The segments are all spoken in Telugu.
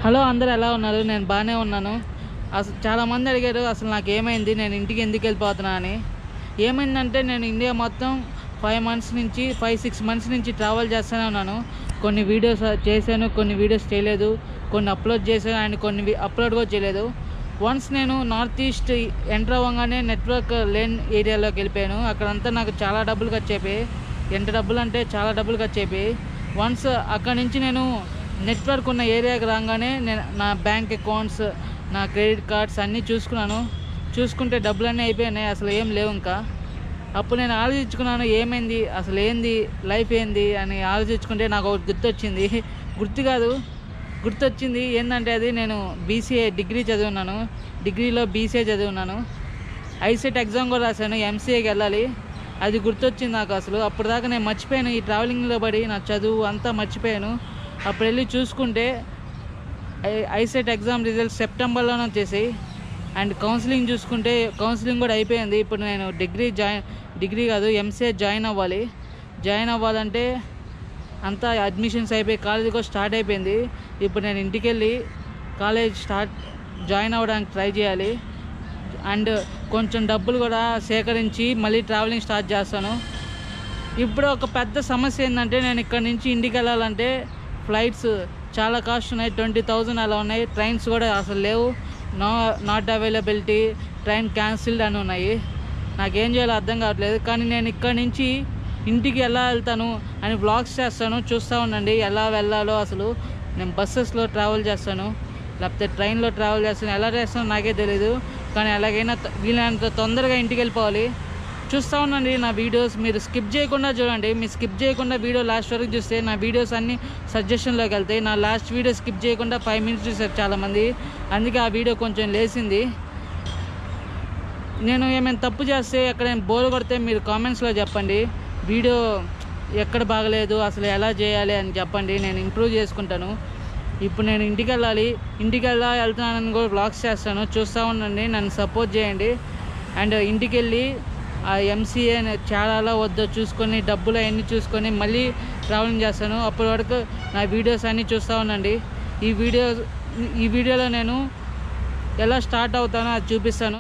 హలో అందరూ ఎలా ఉన్నారు నేను బాగానే ఉన్నాను అసలు చాలామంది అడిగారు అసలు నాకు ఏమైంది నేను ఇంటికి ఎందుకు వెళ్ళిపోతున్నా అని ఏమైందంటే నేను ఇండియా మొత్తం ఫైవ్ మంత్స్ నుంచి ఫైవ్ సిక్స్ మంత్స్ నుంచి ట్రావెల్ చేస్తూనే ఉన్నాను కొన్ని వీడియోస్ చేశాను కొన్ని వీడియోస్ చేయలేదు కొన్ని అప్లోడ్ చేశాను అండ్ కొన్ని అప్లోడ్ కూడా చేయలేదు వన్స్ నేను నార్త్ ఈస్ట్ ఎంటర్ అవ్వగానే నెట్వర్క్ లేన్ ఏరియాలోకి వెళ్ళిపోయాను అక్కడంతా నాకు చాలా డబ్బులు ఖర్చు అయిపోయి ఎంత డబ్బులు అంటే చాలా డబ్బులు ఖర్చు అయిపోయి వన్స్ అక్కడ నుంచి నేను నెట్వర్క్ ఉన్న ఏరియాకి రాగానే నేను నా బ్యాంక్ అకౌంట్స్ నా క్రెడిట్ కార్డ్స్ అన్నీ చూసుకున్నాను చూసుకుంటే డబ్బులన్నీ అయిపోయినాయి అసలు ఏం లేవు ఇంకా అప్పుడు నేను ఆలోచించుకున్నాను ఏమైంది అసలు ఏంది లైఫ్ ఏంది అని ఆలోచించుకుంటే నాకు ఒకటి గుర్తొచ్చింది గుర్తు కాదు గుర్తొచ్చింది ఏంటంటే అది నేను బీసీఏ డిగ్రీ చదివినాను డిగ్రీలో బీసీఏ చదివినాను ఐసెట్ ఎగ్జామ్ కూడా రాశాను ఎంసీఏకి వెళ్ళాలి అది గుర్తొచ్చింది నాకు అసలు అప్పుడు దాకా నేను మర్చిపోయాను ఈ ట్రావెలింగ్లో పడి నా చదువు అంతా మర్చిపోయాను అప్పుడు వెళ్ళి చూసుకుంటే ఐ- ఐసెట్ ఎగ్జామ్ రిజల్ట్స్ సెప్టెంబర్లోనే వచ్చేసాయి అండ్ కౌన్సిలింగ్ చూసుకుంటే కౌన్సిలింగ్ కూడా అయిపోయింది ఇప్పుడు నేను డిగ్రీ జాయిన్ డిగ్రీ కాదు ఎంసీఏ జాయిన్ అవ్వాలి జాయిన్ అవ్వాలంటే అంతా అడ్మిషన్స్ అయిపోయి కాలేజ్ కూడా స్టార్ట్ అయిపోయింది ఇప్పుడు నేను ఇంటికి వెళ్ళి కాలేజ్ స్టార్ట్ జాయిన్ అవ్వడానికి ట్రై చేయాలి అండ్ కొంచెం డబ్బులు కూడా సేకరించి మళ్ళీ ట్రావెలింగ్ స్టార్ట్ చేస్తాను ఇప్పుడు ఒక పెద్ద సమస్య ఏంటంటే నేను ఇక్కడ నుంచి ఇంటికి వెళ్ళాలంటే ఫ్లైట్స్ చాలా కాస్ట్ ఉన్నాయి ట్వంటీ థౌజండ్ అలా ఉన్నాయి ట్రైన్స్ కూడా అసలు లేవు no not availability train cancelled అని ఉన్నాయి నాకేం చేయాలో అర్థం కావట్లేదు కానీ నేను ఇక్కడ నుంచి ఇంటికి ఎలా వెళ్తాను అని వ్లాగ్స్ చేస్తాను చూస్తూ ఉండండి ఎలా వెళ్ళాలో అసలు నేను బస్సెస్లో ట్రావెల్ చేస్తాను లేకపోతే ట్రైన్లో ట్రావెల్ చేస్తాను ఎలా చేస్తానో నాకే తెలియదు కానీ ఎలాగైనా త- వీలైనంత తొందరగా ఇంటికి వెళ్ళిపోవాలి చూస్తూ ఉండండి నా వీడియోస్ మీరు స్కిప్ చేయకుండా చూడండి మీరు స్కిప్ చేయకుండా వీడియో లాస్ట్ వరకు చూస్తే నా వీడియోస్ అన్నీ సజెషన్లోకి వెళ్తాయి నా లాస్ట్ వీడియో స్కిప్ చేయకుండా ఫైవ్ మినిట్స్ చూసారు చాలామంది అందుకే ఆ వీడియో కొంచెం లేసింది నేను ఏమైనా తప్పు చేస్తే ఎక్కడ బోర్ కొడితే మీరు కామెంట్స్లో చెప్పండి వీడియో ఎక్కడ బాగలేదు అసలు ఎలా చేయాలి అని చెప్పండి నేను ఇంప్రూవ్ చేసుకుంటాను ఇప్పుడు నేను ఇంటికి వెళ్ళాలి ఇంటికి వెళ్ళా వెళ్తున్నానని కూడా వ్లాగ్స్ చేస్తాను చూస్తూ ఉండండి నన్ను సపోర్ట్ చేయండి అండ్ ఇంటికి వెళ్ళి ఆ ఎంసీఏ చాలా వద్దో చూసుకొని డబ్బులు అవన్నీ చూసుకొని మళ్ళీ ట్రావెలింగ్ చేస్తాను అప్పటి వరకు నా వీడియోస్ అన్నీ చూస్తూ ఉండండి ఈ వీడియో ఈ వీడియోలో నేను ఎలా స్టార్ట్ అవుతానో అది చూపిస్తాను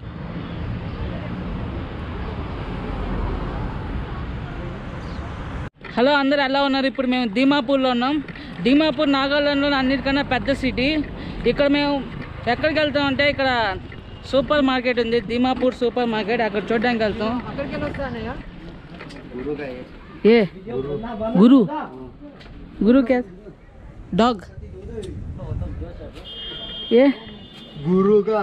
హలో అందరు ఎలా ఉన్నారు ఇప్పుడు మేము దీమాపూర్లో ఉన్నాం దీమాపూర్ నాగాలాండ్లో అన్నిటికన్నా పెద్ద సిటీ ఇక్కడ మేము ఎక్కడికి వెళ్తాం అంటే ఇక్కడ సూపర్ మార్కెట్ ఉంది దీమాపూర్ సూపర్ మార్కెట్ అక్కడ చూడడానికి వెళ్తాం ఏ గురు గురు క్యా డాగ్ ఏ गुरु का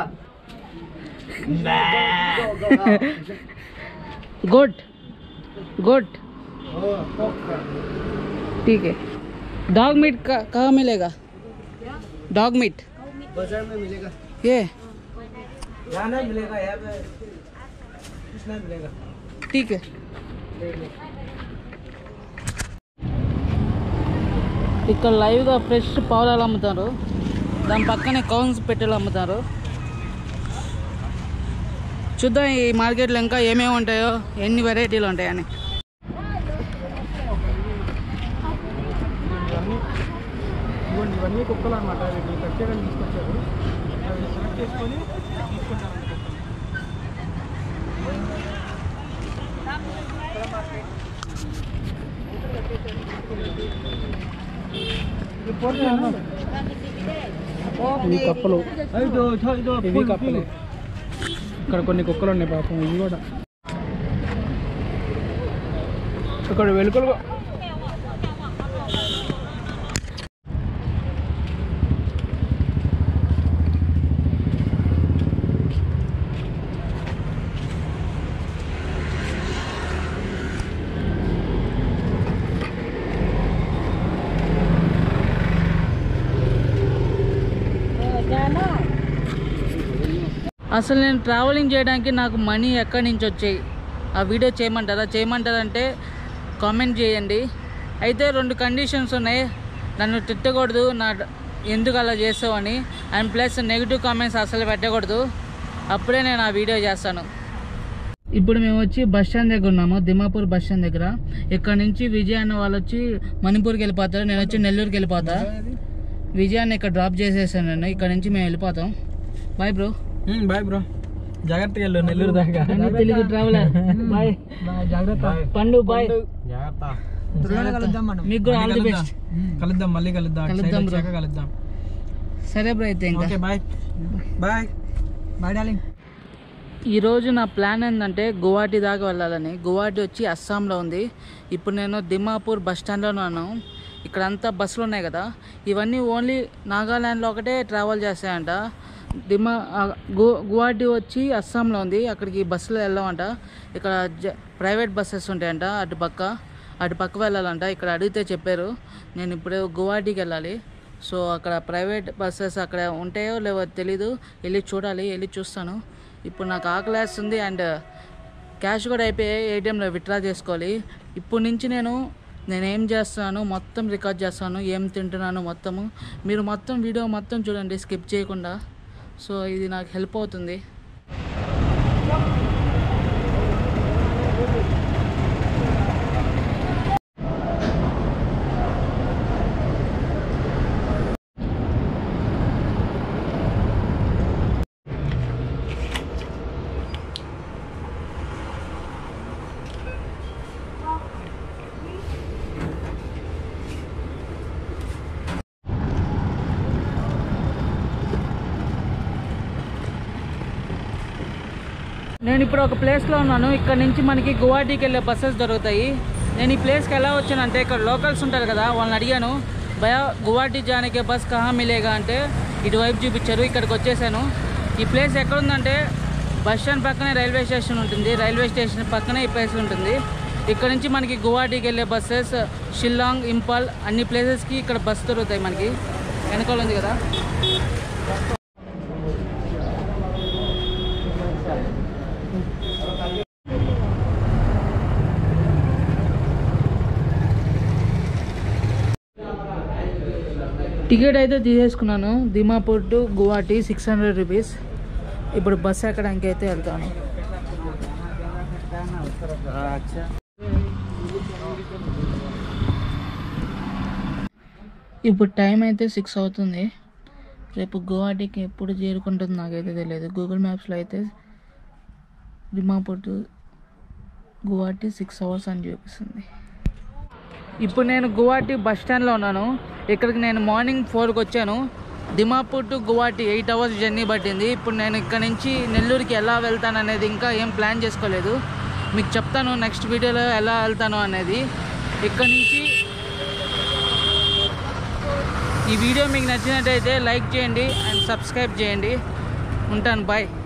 गोट गोट ठीक है डॉग मीट का- कहाँ मिलेगा डॉग मीट बाजार में मिलेगा ये यहाँ नहीं मिलेगा यहाँ पे कुछ नहीं मिलेगा ठीक है ఇక్కడ లైవ్గా ఫ్రెష్ పావులాలు అమ్ముతారు దాని పక్కనే కౌన్స్ పెట్టెలు అమ్ముతారు చూద్దాం ఈ మార్కెట్లో ఇంకా ఏమేమి ఉంటాయో ఎన్ని వెరైటీలు ఉంటాయని ఇవ్వండి ఇవన్నీ కుక్కలు అనమాట వీటిని కట్ చేయడానికి తీసుకొచ్చారు అవి సెలెక్ట్ చేసుకొని తీసుకుంటారు ఇవి కప్పలు ఇవి కప్పలు ఇక్కడ కొన్ని కుక్కలు ఉన్నాయి పాపం ఇవి కూడా ఇక్కడ వెలుకలు అసలు నేను ట్రావెలింగ్ చేయడానికి నాకు మనీ ఎక్కడి నుంచి వచ్చాయి ఆ వీడియో చేయమంటారా చేయమంటారంటే కామెంట్ చేయండి అయితే రెండు కండిషన్స్ ఉన్నాయి నన్ను తిట్టకూడదు నా ఎందుకు అలా చేస్తావు అని అండ్ ప్లస్ నెగిటివ్ కామెంట్స్ అసలు పెట్టకూడదు అప్పుడే నేను ఆ వీడియో చేస్తాను ఇప్పుడు మేము వచ్చి బస్ స్టాండ్ దగ్గర ఉన్నాము దిమాపూర్ బస్ స్టాండ్ దగ్గర ఇక్కడ నుంచి విజయ్ అన్న వాళ్ళు వచ్చి మణిపూర్కి వెళ్ళిపోతారు నేను వచ్చి నెల్లూరుకి వెళ్ళిపోతా విజయాన్ని ఇక్కడ డ్రాప్ చేసేసాను నేను ఇక్కడ నుంచి మేము వెళ్ళిపోతాం బాయ్ బ్రో బాయ్ బ్రో జాగ్రత్తగా వెళ్ళు నెల్లూరు దాకా తెలుగు ట్రావెలర్ బాయ్ జాగ్రత్త పండు బాయ్ జాగ్రత్త కలుద్దాం మనం మీకు కూడా ఆల్ ది మళ్ళీ బెస్ట్ కలుద్దాం. కలుద్దాం మళ్ళీ కలుద్దాం అటు కలుద్దాం side bro. వచ్చాక కలుద్దాం సరే బ్రో అయితే ఇంకా okay bye bye bye darling ఈరోజు నా ప్లాన్ ఏంటంటే గువాహటి దాకా వెళ్ళాలని గువాహటి వచ్చి అస్సాంలో ఉంది ఇప్పుడు నేను దిమాపూర్ బస్ స్టాండ్లో ఉన్నాను ఇక్కడంతా బస్సులు ఉన్నాయి కదా ఇవన్నీ ఓన్లీ నాగాల్యాండ్లో ఒకటే ట్రావెల్ చేస్తాయంట దిమా ఆ, గు గువాహటి వచ్చి అస్సాంలో ఉంది అక్కడికి బస్సులు వెళ్ళామంట ఇక్కడ జ ప్రైవేట్ బస్సెస్ ఉంటాయంట అటు పక్క అటు పక్క వెళ్ళాలంట ఇక్కడ అడిగితే చెప్పారు నేను ఇప్పుడు గువాహటికి వెళ్ళాలి సో అక్కడ ప్రైవేట్ బస్సెస్ అక్కడ ఉంటాయో లేవో తెలీదు వెళ్ళి చూడాలి వెళ్ళి చూస్తాను ఇప్పుడు నాకు ఆకలి వేస్తుంది అండ్ క్యాష్ కూడా అయిపోయి ఏటీఎంలో విత్డ్రా చేసుకోవాలి ఇప్పుడు నుంచి నేను నేను ఏం చేస్తున్నాను మొత్తం రికార్డ్ చేస్తాను ఏం తింటున్నాను మొత్తము మీరు మొత్తం వీడియో మొత్తం చూడండి స్కిప్ చేయకుండా సో ఇది నాకు హెల్ప్ అవుతుంది నేను ఇప్పుడు ఒక ప్లేస్లో ఉన్నాను ఇక్కడ నుంచి మనకి గువాహటికి వెళ్ళే బస్సెస్ దొరుకుతాయి నేను ఈ ప్లేస్కి ఎలా వచ్చానంటే ఇక్కడ లోకల్స్ ఉంటారు కదా వాళ్ళని అడిగాను భయ గువాహటి జానికే బస్ కహా మిలేగా అంటే ఇటువైపు చూపించారు ఇక్కడికి వచ్చేసాను ఈ ప్లేస్ ఎక్కడ ఉందంటే బస్ స్టాండ్ పక్కనే రైల్వే స్టేషన్ ఉంటుంది రైల్వే స్టేషన్ పక్కనే ఈ ప్లేస్ ఉంటుంది ఇక్కడ నుంచి మనకి గువాహటికి వెళ్ళే బస్సెస్ షిల్లాంగ్ ఇంపాల్ అన్ని ప్లేసెస్కి ఇక్కడ బస్ దొరుకుతాయి మనకి వెనకాల ఉంది కదా టికెట్ అయితే తీసేసుకున్నాను Dimapur to Guwahati six hundred rupees ఇప్పుడు బస్ ఎక్కడానికి అయితే వెళ్తాను ఇప్పుడు టైం అయితే సిక్స్ అవుతుంది రేపు గువాహటికి ఎప్పుడు చేరుకుంటుందో నాకైతే తెలియదు గూగుల్ మ్యాప్స్లో అయితే Dimapur to Guwahati six hours అని చూపిస్తుంది ఇప్పుడు నేను గువాహటి బస్ స్టాండ్లో ఉన్నాను ఇక్కడికి నేను మార్నింగ్ ఫోర్కి వచ్చాను Dimapur to Guwahati eight hours journey పట్టింది ఇప్పుడు నేను ఇక్కడ నుంచి నెల్లూరుకి ఎలా వెళ్తాను అనేది ఇంకా ఏం ప్లాన్ చేసుకోలేదు మీకు చెప్తాను నెక్స్ట్ వీడియోలో ఎలా వెళ్తాను అనేది ఇక్కడ నుంచి ఈ వీడియో మీకు నచ్చినట్టయితే లైక్ చేయండి అండ్ సబ్స్క్రైబ్ చేయండి ఉంటాను బాయ్